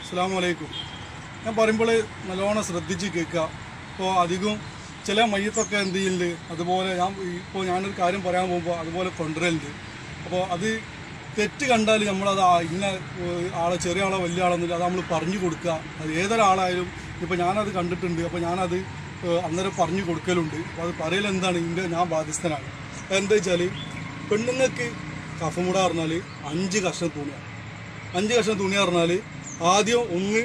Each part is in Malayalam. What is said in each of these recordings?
അസ്സാം വലൈക്കും ഞാൻ പറയുമ്പോൾ നല്ലോണം ശ്രദ്ധിച്ച് കേൾക്കുക ഇപ്പോൾ അധികം ചില മയ്യത്തൊക്കെ എന്ത് ചെയ്യുന്നുണ്ട് അതുപോലെ ഞാൻ ഇപ്പോൾ ഞാനൊരു കാര്യം പറയാൻ പോകുമ്പോൾ അതുപോലെ കൊണ്ടുവരലുണ്ട് അപ്പോൾ അത് തെറ്റ് കണ്ടാൽ നമ്മളത് ആ ഇന്ന ഏഹ്, ആളെ ചെറിയ ആളോ വലിയ ആളൊന്നുമില്ല അത് നമ്മൾ പറഞ്ഞു കൊടുക്കുക അത് ഏതൊരാളായാലും ഇപ്പോൾ ഞാനത് കണ്ടിട്ടുണ്ട് അപ്പോൾ ഞാനത് ഏഹ്, അന്നേരം പറഞ്ഞു കൊടുക്കലുണ്ട് അപ്പോൾ അത് പറയൽ എന്താണ് ഇതിൻ്റെ ഞാൻ ബാധ്യസ്ഥനാണ് എന്താ വെച്ചാൽ പെണ്ണുങ്ങൾക്ക് കഫമുട പറഞ്ഞാൽ അഞ്ച് കഷ്ണം തുണിയാണ് അഞ്ച് കഷ്ണം തുണി പറഞ്ഞാൽ ആദ്യം ഒന്ന്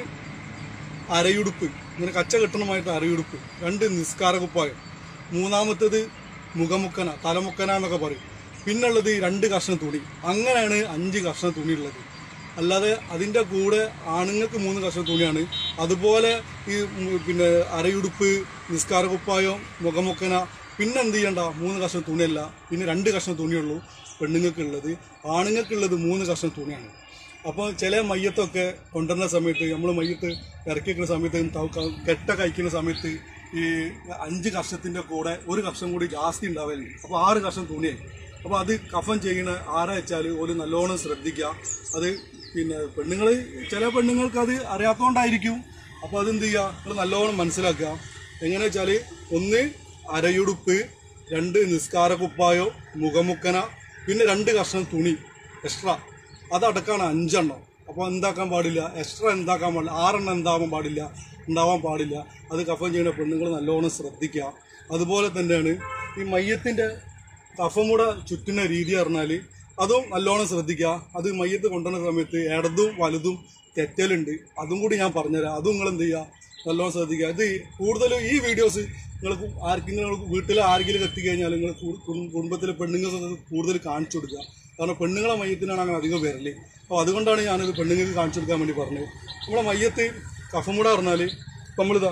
അരയുടുപ്പ് ഇങ്ങനെ കച്ച കെട്ടണമായിട്ട് അരയുടുപ്പ് രണ്ട് നിസ്കാര കുപ്പായം മൂന്നാമത്തേത് മുഖമുക്കന തലമുക്കന എന്നൊക്കെ പറയും പിന്നുള്ളത് രണ്ട് കഷ്ണം തുണി അങ്ങനെയാണ് അഞ്ച് കഷ്ണം തുണി ഉള്ളത് അല്ലാതെ അതിൻ്റെ കൂടെ ആണുങ്ങൾക്ക് മൂന്ന് കഷ്ണം തുണിയാണ് അതുപോലെ ഈ ഉം പിന്നെ അരയുടുപ്പ് നിസ്കാര കുപ്പായം മുഖമുക്കന പിന്നെ എന്ത് ചെയ്യണ്ട മൂന്ന് കഷ്ണം തുണിയല്ല പിന്നെ രണ്ട് കഷ്ണം തുണിയുള്ളൂ പെണ്ണുങ്ങൾക്കുള്ളത് ആണുങ്ങൾക്കുള്ളത് മൂന്ന് കഷ്ണം തുണിയാണ് അപ്പോൾ ചില മയ്യത്തൊക്കെ കൊണ്ടുവരുന്ന സമയത്ത് നമ്മൾ മയ്യത്ത് ഇറക്കി വെക്കുന്ന സമയത്ത് ത- ക- കെട്ട കഴിക്കുന്ന സമയത്ത് ഈ അഞ്ച് കർഷത്തിൻ്റെ കൂടെ ഒരു കർഷം കൂടി ജാസ്തി ഉണ്ടാവലുണ്ട് അപ്പോൾ ആറ് കർഷം തുണിയായി അപ്പോൾ അത് കഫൻ ചെയ്യണ ആരാ വെച്ചാൽ ഒരു നല്ലോണം ശ്രദ്ധിക്കുക അത് പിന്നെ പെണ്ണുങ്ങൾ ചില പെണ്ണുങ്ങൾക്ക് അത് അറിയാത്തതുകൊണ്ടായിരിക്കും അപ്പോൾ അതെന്ത് ചെയ്യുക നിങ്ങൾ നല്ലോണം മനസ്സിലാക്കുക എങ്ങനെ വെച്ചാൽ ഒന്ന് അരയുടുപ്പ് രണ്ട് നിസ്കാര കുപ്പായോ മുഖമുക്കന പിന്നെ രണ്ട് കഷ്ണം തുണി എക്സ്ട്രാ അതടക്കാണ് അഞ്ചെണ്ണം അപ്പോൾ എന്താക്കാൻ പാടില്ല എക്സ്ട്രാ എന്താക്കാൻ പാടില്ല ആറെണ്ണം എന്താവാൻ പാടില്ല ഉണ്ടാവാൻ പാടില്ല അത് കഫം ചെയ്യുന്ന പെണ്ണുങ്ങൾ നല്ലോണം ശ്രദ്ധിക്കുക അതുപോലെ തന്നെയാണ് ഈ മയ്യത്തിൻ്റെ കഫമുട ചുറ്റുന്ന രീതി പറഞ്ഞാൽ അതും നല്ലോണം ശ്രദ്ധിക്കുക അത് മയ്യത്ത് കൊണ്ടുവരുന്ന സമയത്ത് ഇടതും വലുതും തെറ്റലുണ്ട് അതും കൂടി ഞാൻ പറഞ്ഞുതരാം അതും നിങ്ങൾ എന്ത് ചെയ്യുക നല്ലോണം ശ്രദ്ധിക്കുക ഇത് കൂടുതലും ഈ വീഡിയോസ് നിങ്ങൾക്ക് ആർക്കെങ്കിലും വീട്ടിൽ ആരെങ്കിലും എത്തിക്കഴിഞ്ഞാൽ നിങ്ങൾ കുടുംബത്തിലെ പെണ്ണുങ്ങൾക്ക് കൂടുതൽ കാണിച്ചു കൊടുക്കുക കാരണം പെണ്ണുങ്ങളെ മയ്യത്തിനാണ് അങ്ങനെ അധികം വരല് അപ്പോൾ അതുകൊണ്ടാണ് ഞാനത് പെണ്ണുങ്ങൾക്ക് കാണിച്ചു കൊടുക്കാൻ വേണ്ടി പറഞ്ഞത് നമ്മളെ മയ്യത്ത് കഫമുട പറഞ്ഞാൽ നമ്മളിതാ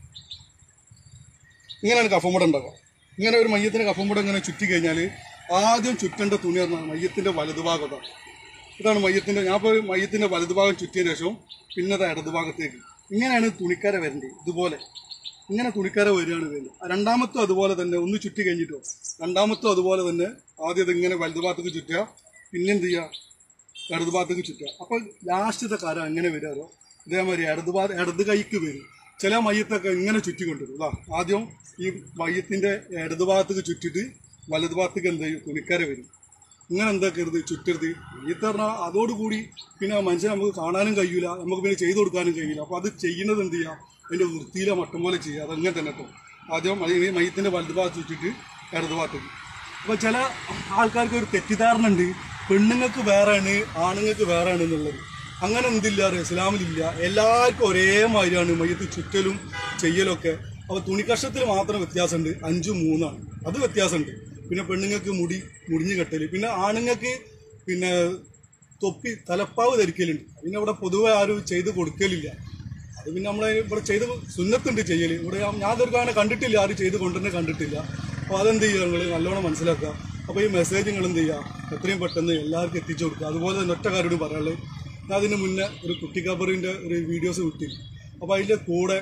ഇങ്ങനെയാണ് കഫമുട ഉണ്ടാവുക ഇങ്ങനെ ഒരു മയ്യത്തിന് കഫമുട ഇങ്ങനെ ചുറ്റി കഴിഞ്ഞാൽ ആദ്യം ചുറ്റേണ്ട തുണി പറഞ്ഞാൽ മയ്യത്തിൻ്റെ വലതുഭാഗത്താണ് ഇതാണ് മയ്യത്തിൻ്റെ ഞാൻ ഇപ്പോൾ മയ്യത്തിൻ്റെ വലതുഭാഗം ചുറ്റിയ ശേഷം പിന്നെ അത് ഇടതുഭാഗത്തേക്ക് ഇങ്ങനെയാണ് തുണിക്കര വരേണ്ടത് ഇതുപോലെ ഇങ്ങനെ തുണിക്കര വരികയാണ് വേണ്ടത് രണ്ടാമത്തും അതുപോലെ തന്നെ ഒന്ന് ചുറ്റി കഴിഞ്ഞിട്ടോ രണ്ടാമത്തും അതുപോലെ തന്നെ ആദ്യം ഇത് ഇങ്ങനെ വലതുഭാഗത്തേക്ക് ചുറ്റുക പിന്നെ എന്ത് ചെയ്യുക ഇടതുഭാഗത്തേക്ക് ചുറ്റുക അപ്പോൾ ലാസ്റ്റത്തെ കാരം എങ്ങനെ വരാറോ ഇതേമാതിരി ഇടതുഭാഗ ഇടത് കൈക്ക് വരും ചില മയ്യത്തൊക്കെ ഇങ്ങനെ ചുറ്റിക്കൊണ്ടിരും ഇതാ ആദ്യം ഈ മയ്യത്തിൻ്റെ ഇടതുഭാഗത്തേക്ക് ചുറ്റിട്ട് വലതുഭാഗത്തേക്ക് എന്ത് ചെയ്യും തുണിക്കര വരും ഇങ്ങനെ എന്താക്കരുത് ചുറ്റരുത് മയ്യത്ത് പറഞ്ഞാൽ അതോടുകൂടി പിന്നെ ആ മനുഷ്യനെ നമുക്ക് കാണാനും കഴിയില്ല നമുക്ക് പിന്നെ ചെയ്തു കൊടുക്കാനും കഴിയില്ല അപ്പോൾ അത് ചെയ്യുന്നത് എന്ത് ചെയ്യുക അതിൻ്റെ വൃത്തിയിലെ മട്ടം പോലെ ചെയ്യുക അതങ്ങനെ തന്നെ കേട്ടോ ആദ്യം ഈ മയ്യത്തിൻ്റെ വലതുഭാഗത്ത് ചുറ്റിട്ട് ഇടതുഭാഗത്തേക്ക് അപ്പോൾ ചില ആൾക്കാർക്ക് ഒരു തെറ്റിദ്ധാരണ ഉണ്ട് പെണ്ണുങ്ങൾക്ക് വേറെയാണ് ആണുങ്ങൾക്ക് വേറെയാണ് എന്നുള്ളത് അങ്ങനെ എന്തില്ല അറിയാം ഇസ്ലാമിലില്ല എല്ലാവർക്കും ഒരേ മാതിരിയാണ് മയ്യത്ത് ചുറ്റലും ചെയ്യലൊക്കെ അപ്പോൾ തുണിക്കഷത്തിൽ മാത്രം വ്യത്യാസമുണ്ട് അഞ്ചും മൂന്നാണ് അത് വ്യത്യാസമുണ്ട് പിന്നെ പെണ്ണുങ്ങൾക്ക് മുടി മുടിഞ്ഞു കെട്ടൽ പിന്നെ ആണുങ്ങൾക്ക് പിന്നെ തൊപ്പി തലപ്പാവ് ധരിക്കലുണ്ട് പിന്നെ ഇവിടെ പൊതുവെ ആരും ചെയ്ത് കൊടുക്കലില്ല അത് പിന്നെ നമ്മളെ ഇവിടെ ചെയ്ത് സുന്നത്തുണ്ട് ചെയ്യൽ ഇവിടെ ഞാൻ- ഞാൻ ഇതൊരു അങ്ങനെ കണ്ടിട്ടില്ല ആരും ചെയ്ത് കൊണ്ടുതന്നെ കണ്ടിട്ടില്ല അപ്പോൾ അതെന്ത് ചെയ്യുക നിങ്ങൾ നല്ലോണം മനസ്സിലാക്കുക അപ്പോൾ ഈ മെസ്സേജ് നിങ്ങൾ എന്ത് ചെയ്യുക എത്രയും പെട്ടെന്ന് എല്ലാവർക്കും എത്തിച്ചു കൊടുക്കുക അതുപോലെ തന്നെ ഒറ്റക്കാരോട് പറയാനുള്ളത് ഞാൻ അതിന് മുന്നേ ഒരു കുട്ടിക്കബറിൻ്റെ ഒരു വീഡിയോസ് വിട്ടി അപ്പോൾ അതിൻ്റെ കൂടെ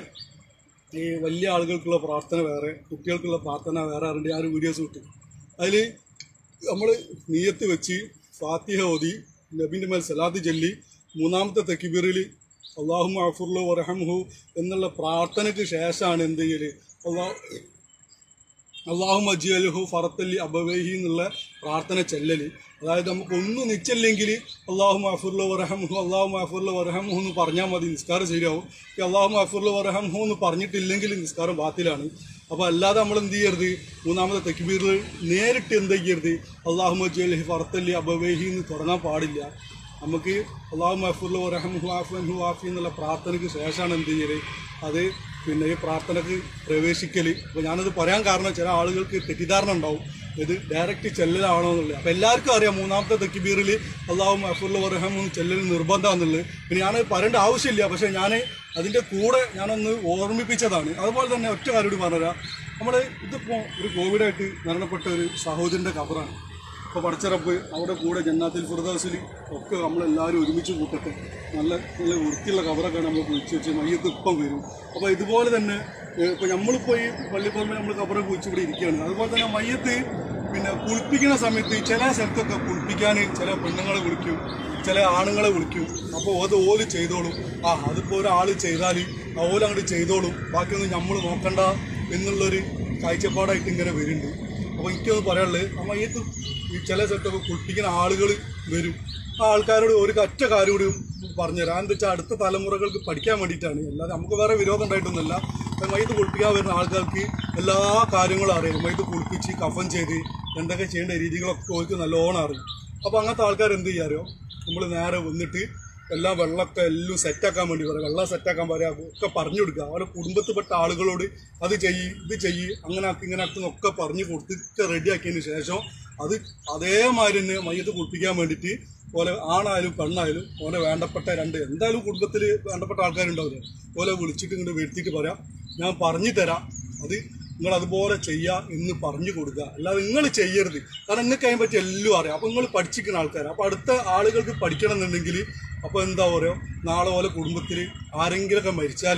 ഈ വലിയ ആളുകൾക്കുള്ള പ്രാർത്ഥന വേറെ കുട്ടികൾക്കുള്ള പ്രാർത്ഥന വേറെ അറിഞ്ഞ് ഞാൻ ഒരു വീഡിയോസ് വിട്ടു അതിൽ നമ്മൾ നീയത്ത് വെച്ച് ഫാത്തിഹ ഓതി നബിൻ്റെ മേൽ സലാത്ത് ചൊല്ലി മൂന്നാമത്തെ തെക്കിബീറിൽ അള്ളാഹു അഫുർലു വറഹംഹു എന്നുള്ള പ്രാർത്ഥനയ്ക്ക് ശേഷമാണ് എന്ത് ചെയ്യൽ അള്ളാഹു അള്ളാഹു മജിയലുഹു ഫറത്തല്ലി അബവേഹി എന്നുള്ള പ്രാർത്ഥന ചെല്ലല് അതായത് നമുക്ക് ഒന്നും നിച്ചല്ലെങ്കിൽ അള്ളാഹു മഫുർല വറഹംഹു അള്ളാഹു മഫുർല വറഹംഹു എന്ന് പറഞ്ഞാൽ മതി നിസ്കാരം ശരിയാവും ഈ അള്ളാഹു മഫുർല വറഹംഹു എന്ന് പറഞ്ഞിട്ടില്ലെങ്കിൽ നിസ്കാരം ബാത്തിലാണ് അപ്പോൾ അല്ലാതെ നമ്മൾ എന്ത് ചെയ്യരുത് മൂന്നാമത്തെ തെക്കുബീറിൽ നേരിട്ട് എന്ത് ചെയ്യരുത് അള്ളാഹു മജിയലഹി ഫറത്തല്ലി അബവേഹി എന്ന് തുടങ്ങാൻ പാടില്ല നമുക്ക് അള്ളാഹു മഹഫുല്ല റഹംഹു ആഫു ആഫി എന്നുള്ള പ്രാർത്ഥനയ്ക്ക് ശേഷമാണ് എന്ത് ചെയ്യല് അത് പിന്നെ ഈ പ്രാർത്ഥനയ്ക്ക് പ്രവേശിക്കൽ അപ്പോൾ ഞാനത് പറയാൻ കാരണം ചില ആളുകൾക്ക് തെറ്റിദ്ധാരണ ഉണ്ടാവും ഇത് ഡയറക്റ്റ് ചെല്ലലാണോ എന്നുള്ളത് അപ്പോൾ എല്ലാവർക്കും അറിയാം മൂന്നാമത്തെ തെക്കിബീറിൽ അള്ളാഹു മഹഫുല്ല റഹം ചെല്ലൽ നിർബന്ധമാണെന്നുള്ളത് പിന്നെ ഞാനത് പറയേണ്ട ആവശ്യമില്ല പക്ഷേ ഞാൻ അതിൻ്റെ കൂടെ ഞാനൊന്ന് ഓർമ്മിപ്പിച്ചതാണ് അതുപോലെ തന്നെ ഒറ്റ കാര്യം പറഞ്ഞുതരാം നമ്മൾ ഇതിപ്പോൾ ഒരു കോവിഡായിട്ട് മരണപ്പെട്ട ഒരു സഹോദരൻ്റെ കബറാണ് ഇപ്പോൾ പടച്ചിറപ്പ് അവിടെ കൂടെ ജന്നാത്തിൽ ഫുർദാസിൽ ഒക്കെ നമ്മളെല്ലാവരും ഒരുമിച്ച് കൂട്ടട്ടെ നല്ല നല്ല വൃത്തിയുള്ള കവറൊക്കെ നമ്മൾ കുഴിച്ച് വെച്ച് മയ്യത്ത് ഇപ്പം വരും അപ്പോൾ ഇതുപോലെ തന്നെ ഇപ്പോൾ നമ്മളിപ്പോൾ ഈ പള്ളിപ്പറമ്പിൽ നമ്മൾ കവറൊക്കെ കുഴിച്ച് ഇവിടെ ഇരിക്കുകയാണ് അതുപോലെ തന്നെ മയ്യത്ത് പിന്നെ കുളിപ്പിക്കുന്ന സമയത്ത് ചില സ്ഥലത്തൊക്കെ കുളിപ്പിക്കാൻ ചില പെണ്ണുങ്ങളെ വിളിക്കും ചില ആണുങ്ങളെ വിളിക്കും അപ്പോൾ അത് ഓല് ചെയ്തോളും ആ അതിപ്പോൾ ഒരാൾ ചെയ്താൽ ആ ഓല് അങ്ങോട്ട് ചെയ്തോളും ബാക്കിയൊന്നും നമ്മൾ നോക്കണ്ട എന്നുള്ളൊരു കാഴ്ചപ്പാടായിട്ട് ഇങ്ങനെ വരുന്നുണ്ട് അപ്പോൾ എനിക്കൊന്ന് പറയാനുള്ളത് നമ്മൾ ഈ ഈ ചില സ്ഥലത്തൊക്കെ കുളിപ്പിക്കുന്ന ആളുകൾ വരും ആ ആൾക്കാരോട് ഒരു ഒറ്റ കാര്യം കൂടി പറഞ്ഞുതരാം എന്താ വെച്ചാൽ അടുത്ത തലമുറകൾക്ക് പഠിക്കാൻ വേണ്ടിയിട്ടാണ് അല്ലാതെ നമുക്ക് വേറെ വിരോധം ഉണ്ടായിട്ടൊന്നുമല്ല അപ്പോൾ മയ്യത്ത് കുളിപ്പിക്കാൻ വരുന്ന ആൾക്കാർക്ക് എല്ലാ കാര്യങ്ങളും അറിയാം മയ്യത്ത് കുളിപ്പിച്ച് കഫൻ ചെയ്ത് എന്തൊക്കെ ചെയ്യേണ്ട രീതികളൊക്കെ അവർക്ക് നല്ലോണം അറിയും അപ്പോൾ അങ്ങനത്തെ ആൾക്കാർ എന്ത് ചെയ്യാറിയോ നമ്മൾ നേരെ വന്നിട്ട് എല്ലാം വെള്ളമൊക്കെ എല്ലാം സെറ്റാക്കാൻ വേണ്ടി പറയാം വെള്ളം സെറ്റാക്കാൻ പറയാം ഒക്കെ പറഞ്ഞു കൊടുക്കുക അവരുടെ കുടുംബത്തിൽപ്പെട്ട ആളുകളോട് അത് ചെയ്യ് ഇത് ചെയ്യ് അങ്ങനെ ആക്കി ഇങ്ങനെ ആക്കി എന്നൊക്കെ പറഞ്ഞു കൊടുത്തിട്ട് റെഡിയാക്കിയതിന് ശേഷം അത് അതേമാതിരി തന്നെ മയ്യത്ത് കുളിപ്പിക്കാൻ വേണ്ടിയിട്ട് പോലെ ആണായാലും പെണ്ണായാലും ഓനെ വേണ്ടപ്പെട്ട രണ്ട് എന്തായാലും കുടുംബത്തിൽ വേണ്ടപ്പെട്ട ആൾക്കാരുണ്ടാവില്ല ഓലെ വിളിച്ചിട്ട് ഇങ്ങോട്ട് വരുത്തിയിട്ട് പറയാം ഞാൻ പറഞ്ഞു തരാം അത് നിങ്ങൾ അതുപോലെ ചെയ്യുക എന്ന് പറഞ്ഞു കൊടുക്കുക അല്ലാതെ നിങ്ങൾ ചെയ്യരുത് കാരണം നിങ്ങൾക്ക് അതിനെ പറ്റി എല്ലാം അറിയാം അപ്പോൾ നിങ്ങൾ പഠിച്ചിരിക്കുന്ന ആൾക്കാർ അപ്പോൾ അടുത്ത ആളുകൾക്ക് പഠിക്കണം എന്നുണ്ടെങ്കിൽ അപ്പോൾ എന്താ പറയുക നാളെ പോലെ കുടുംബത്തിൽ ആരെങ്കിലുമൊക്കെ മരിച്ചാൽ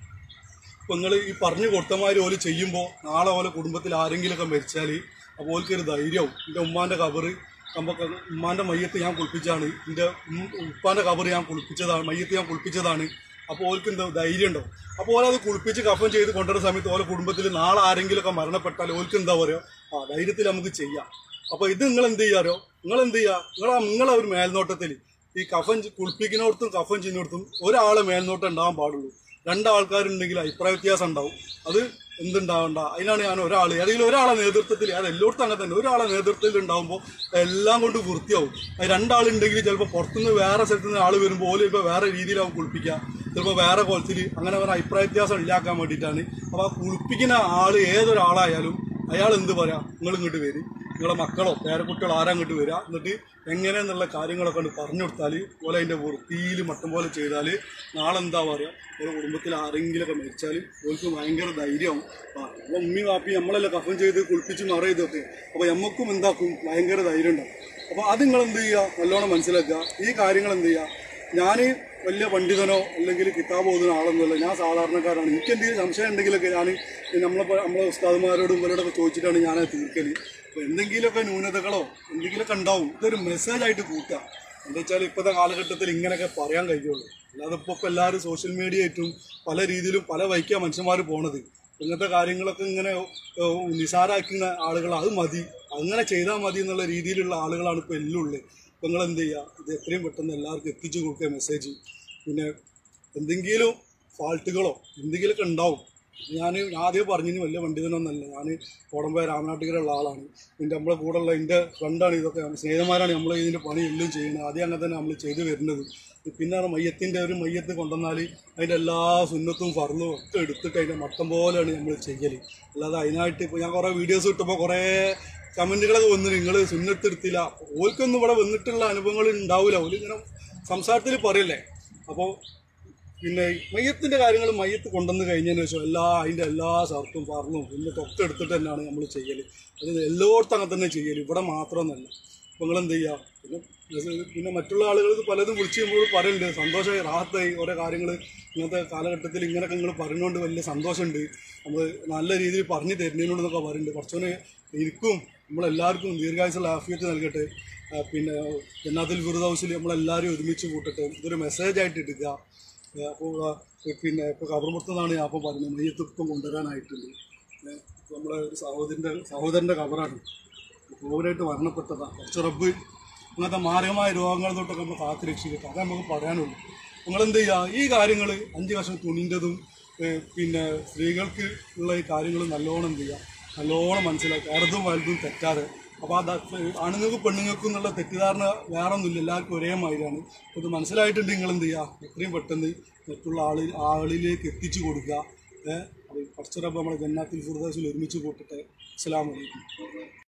ഇപ്പൊ നിങ്ങൾ ഈ പറഞ്ഞു കൊടുത്തമാതിരി ഓല് ചെയ്യുമ്പോൾ നാളെ പോലെ കുടുംബത്തിൽ ആരെങ്കിലുമൊക്കെ മരിച്ചാൽ അപ്പോൾ ഓൽക്കൊരു ധൈര്യവും എൻ്റെ ഉമ്മാൻ്റെ കബറ് നമുക്ക് ഉമ്മാൻ്റെ മയ്യത്ത് ഞാൻ കുളിപ്പിച്ചാണ് എൻ്റെ ഉപ്പാൻ്റെ കബറ് ഞാൻ കുളിപ്പിച്ചതാണ് മയ്യത്ത് ഞാൻ കുളിപ്പിച്ചതാണ് അപ്പോൾ ഓൽക്ക് എന്താ ധൈര്യം ഉണ്ടാവും അപ്പോൾ ഓലത് കുളിപ്പിച്ച് കഫൻ ചെയ്ത് കൊണ്ടുവരുന്ന സമയത്ത് ഓലെ കുടുംബത്തിൽ നാളെ ആരെങ്കിലുമൊക്കെ മരണപ്പെട്ടാൽ ഓൽക്ക് എന്താ പറയുക ആ ധൈര്യത്തിൽ നമുക്ക് ചെയ്യാം അപ്പോൾ ഇത് നിങ്ങൾ എന്ത് ചെയ്യാറോ നിങ്ങൾ എന്ത് ചെയ്യുക നിങ്ങൾ നിങ്ങളെ ഒരു മേൽനോട്ടത്തിൽ ഈ കഫൻ ചെ- കുളിപ്പിക്കുന്നിടത്തും കഫൻ ചെയ്യുന്നിടത്തും ഒരാളെ മേൽനോട്ടം ഉണ്ടാവാൻ പാടുള്ളൂ രണ്ടാൾക്കാരുണ്ടെങ്കിൽ അഭിപ്രായ വ്യത്യാസം ഉണ്ടാവും അത് എന്തുണ്ടാവണ്ട അതിനാണ് ഞാൻ ഒരാൾ ഏതെങ്കിലും ഒരാളെ നേതൃത്വത്തിൽ അത് എല്ലായിടത്തും അങ്ങനെ തന്നെ ഒരാളെ നേതൃത്വത്തിൽ ഉണ്ടാവുമ്പോൾ എല്ലാം കൊണ്ട് വൃത്തിയാവും അത് രണ്ടാളുണ്ടെങ്കിൽ ചിലപ്പോൾ പുറത്തുനിന്ന് വേറെ സ്ഥലത്ത് നിന്ന് ആൾ വരുമ്പോൾ ഓല് ചിലപ്പോൾ വേറെ രീതിയിലാവും കുളിപ്പിക്കുക ചിലപ്പോൾ വേറെ കുളത്തിൽ അങ്ങനെ വേറെ അഭിപ്രായ വ്യത്യാസം ഇല്ലാക്കാൻ വേണ്ടിയിട്ടാണ് അപ്പോൾ ആ കുളിപ്പിക്കുന്ന ആൾ ഏതൊരാളായാലും അയാൾ എന്ത് പറയാ നിങ്ങൾ ഇങ്ങോട്ട് വരും നിങ്ങളെ മക്കളോ പേരക്കുട്ടികളോ ആരാ ഇങ്ങോട്ട് വരിക എന്നിട്ട് എങ്ങനെയെന്നുള്ള കാര്യങ്ങളൊക്കെ ഒന്ന് പറഞ്ഞു കൊടുത്താൽ പോലെ അതിൻ്റെ വൃത്തിയിൽ മട്ടം പോലെ ചെയ്താൽ നാളെ എന്താ പറയുക ഒരു കുടുംബത്തിൽ ആരെങ്കിലുമൊക്കെ മരിച്ചാൽ ഓർക്ക് ഭയങ്കര ധൈര്യമാവും ആ അപ്പോൾ ഉമ്മി വാപ്പി നമ്മളെല്ലാം കഫൻ ചെയ്ത് കുളിപ്പിച്ച് മറ ചെയ്തൊക്കെ അപ്പോൾ എമ്മക്കും എന്താക്കും ഭയങ്കര ധൈര്യം ഉണ്ടാവും അപ്പോൾ അത് നിങ്ങൾ എന്ത് ചെയ്യുക നല്ലോണം മനസ്സിലാക്കുക ഈ കാര്യങ്ങൾ എന്ത് ചെയ്യുക ഞാൻ വലിയ പണ്ഡിതനോ അല്ലെങ്കിൽ കിതാബ് ഓതുന്ന ആളൊന്നുമല്ല ഞാൻ സാധാരണക്കാരാണ് എനിക്ക് എന്തെങ്കിലും സംശയം ഉണ്ടെങ്കിലൊക്കെ ഞാൻ നമ്മളെ പോ- നമ്മളെ ഉസ്താദുമാരോടും ഇവരോടൊക്കെ ചോദിച്ചിട്ടാണ് ഞാനത് തീർക്കല് അപ്പോൾ എന്തെങ്കിലുമൊക്കെ ന്യൂനതകളോ എന്തെങ്കിലുമൊക്കെ ഉണ്ടാവും ഇതൊരു മെസ്സേജ് ആയിട്ട് കൂട്ടുക എന്താ വെച്ചാൽ ഇപ്പോഴത്തെ കാലഘട്ടത്തിൽ ഇങ്ങനെയൊക്കെ പറയാൻ കഴിയുള്ളൂ അല്ലാതെ ഇപ്പോൾ ഇപ്പോൾ എല്ലാവരും സോഷ്യൽ മീഡിയ ആയിട്ടും പല രീതിയിലും പല വൈക്കാ മനുഷ്യന്മാർ പോണത് ഇങ്ങനത്തെ കാര്യങ്ങളൊക്കെ ഇങ്ങനെ ഏഹ്, നിസാരാക്കുന്ന ആളുകൾ അത് മതി അങ്ങനെ ചെയ്താൽ മതി എന്നുള്ള രീതിയിലുള്ള ആളുകളാണ് ഇപ്പോൾ എല്ലാം ഉള്ളത് അപ്പോൾ നിങ്ങൾ എന്ത് ചെയ്യുക ഇത് എത്രയും പെട്ടെന്ന് എല്ലാവർക്കും എത്തിച്ചു കൊടുക്കുക മെസ്സേജ് പിന്നെ എന്തെങ്കിലും ഫാൾട്ടുകളോ എന്തെങ്കിലുമൊക്കെ ഉണ്ടാവും ഞാൻ ആദ്യം പറഞ്ഞിന് വലിയ പണ്ഡിതനൊന്നല്ല ഞാൻ കോടമ്പയ രാമനാട്ടുകരുള്ള ആളാണ് പിന്നെ നമ്മളെ കൂടെയുള്ള എൻ്റെ ഫ്രണ്ടാണ് ഇതൊക്കെ സ്നേഹിതന്മാരാണ് നമ്മൾ ഇതിൻ്റെ പണി എല്ലാം ചെയ്യുന്നത് ആദ്യം അങ്ങനെ തന്നെ നമ്മൾ ചെയ്തു വരുന്നത് പിന്നെ ആ മയ്യത്തിൻ്റെ ഒരു മയ്യത്ത് കൊണ്ടുവന്നാൽ അതിൻ്റെ എല്ലാ സുന്നത്തും ഫർളും ഒക്കെ എടുത്തിട്ട് അതിൻ്റെ മട്ടം പോലെയാണ് നമ്മൾ ചെയ്യൽ അല്ലാതെ അതിനായിട്ട് ഇപ്പോൾ ഞാൻ കുറേ വീഡിയോസ് കിട്ടുമ്പോൾ കുറേ കമൻറ്റുകളൊക്കെ വന്നു നിങ്ങൾ സുന്നത്തെടുത്തില്ല ഓൽക്കൊന്നും ഇവിടെ വന്നിട്ടുള്ള അനുഭവങ്ങൾ ഉണ്ടാവില്ല ഓലിങ്ങനെ സംസാരത്തിൽ പറയല്ലേ അപ്പോൾ പിന്നെ മയ്യത്തിന്റെ കാര്യങ്ങൾ മയ്യത്ത് കൊണ്ടുവന്ന് കഴിഞ്ഞതിന് ശേഷം എല്ലാ അതിന്റെ എല്ലാ ഷർട്ടും ഫർണും പിന്നെ ഒക്കെ എടുത്തിട്ട് തന്നെയാണ് നമ്മൾ ചെയ്യല് അത് എല്ലായിടത്തും അങ്ങനെ തന്നെ ചെയ്യല് ഇവിടെ മാത്രമൊന്നല്ല അപ്പോൾ നിങ്ങൾ എന്ത് ചെയ്യുക പിന്നെ പിന്നെ മറ്റുള്ള ആളുകൾക്ക് പലതും വിളിച്ച് നമ്മൾ പറയുന്നുണ്ട് സന്തോഷമായി റാഹത്തായി ഓരോ കാര്യങ്ങൾ ഇങ്ങനത്തെ കാലഘട്ടത്തിൽ ഇങ്ങനെയൊക്കെ നിങ്ങൾ പറഞ്ഞുകൊണ്ട് വലിയ സന്തോഷമുണ്ട് നമ്മൾ നല്ല രീതിയിൽ പറഞ്ഞു തരുന്നതിനോടൊക്കെ പറയുന്നുണ്ട് കുറച്ചൊന്ന് എനിക്കും നമ്മളെല്ലാവർക്കും ദീർഘായുസുള്ള ആഫിയത്ത് നൽകട്ടെ ആ, പിന്നെ ജന്നാത്തുൽ ഫിറുദ് ഹൗസിൽ നമ്മളെല്ലാവരും ഒരുമിച്ച് കൂട്ടട്ടെ ഇതൊരു മെസ്സേജായിട്ട് എടുക്കുക അപ്പോൾ പിന്നെ ഇപ്പോൾ കബർമുറത്തുനിന്നാണ് ഞാൻ അപ്പോൾ പറഞ്ഞത് മയ്യത്ത് ഇപ്പം കൊണ്ടുവരാനായിട്ടുണ്ട് ഏ, ഇപ്പൊ നമ്മളെ ഒരു സഹോദരൻ്റെ സഹോദരൻ്റെ കബറാണ് കോവിഡായിട്ട് മരണപ്പെട്ടതാണ് കുറച്ച് റബ്ബ് അങ്ങനത്തെ മാരകമായ രോഗങ്ങൾ തൊട്ടൊക്കെ നമ്മൾ കാത്തു രക്ഷിക്കട്ടെ അത് നമുക്ക് പറയാനുള്ളൂ നിങ്ങളെന്ത് ചെയ്യുക ഈ കാര്യങ്ങൾ അഞ്ച് വർഷം തുണിൻ്റെതും പിന്നെ സ്ത്രീകൾക്ക് ഉള്ള ഈ കാര്യങ്ങൾ നല്ലോണം എന്ത് ചെയ്യുക നല്ലോണം മനസ്സിലാക്കുക അറുതും വലുതും തെറ്റാതെ അപ്പോൾ അത് ആണുങ്ങൾക്കും പെണ്ണുങ്ങൾക്കും എന്നുള്ള തെറ്റിദ്ധാരണ വേറെ ഒന്നുമില്ല എല്ലാവർക്കും ഒരേ മാതിരിയാണ് ഇത് മനസ്സിലായിട്ടുണ്ട് നിങ്ങൾ എന്ത് ചെയ്യുക എത്രയും പെട്ടെന്ന് മറ്റുള്ള ആളി ആളിലേക്ക് എത്തിച്ചു കൊടുക്കുക ഏഹ് അപ്പോൾ കുറച്ചൊരപ്പോൾ നമ്മുടെ ജന്നാത്തിൽ ഫുർദാസിൽ ഒരുമിച്ച് കൂട്ടട്ടെ അസ്സലാമു അലൈക്കും